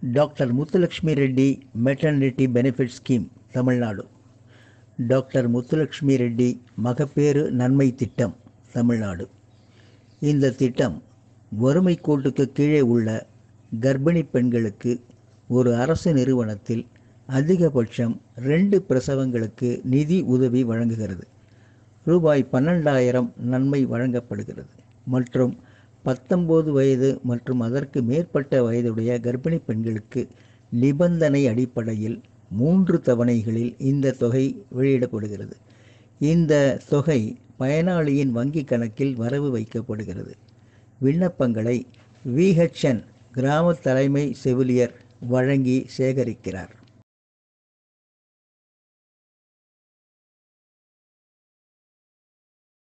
doctor Muthulakshmi Reddy maternity benefit scheme Tamil Nadu doctor Muthulakshmi Reddy மகப்பேறு நன்மை திட்டம் தமிழ்நாடு இந்த திட்டம் வறுமை கோட்டுக்கு கீழே உள்ள கர்ப்பிணி பெண்களுக்கு ஒரு அரசு நிறுவனத்தில் அதிகபட்சம் ரெண்டு பிரசவங்களுக்கு நிதி உதவி வழங்குகிறது ரூபாய் பன்னெண்டாயிரம் நன்மை வழங்கப்படுகிறது மற்றும் பத்தொம்போது வயது மற்றும் அதற்கு மேற்பட்ட வயதுடைய கர்ப்பிணி பெண்களுக்கு நிபந்தனை அடிப்படையில் மூன்று தவணைகளில் இந்த தொகை வெளியிடப்படுகிறது இந்த தொகை பயனாளியின் வங்கி கணக்கில் வரவு வைக்கப்படுகிறது விண்ணப்பங்களை விஹெச்என் கிராம தலைமை செவிலியர் வழங்கி சேகரிக்கிறார்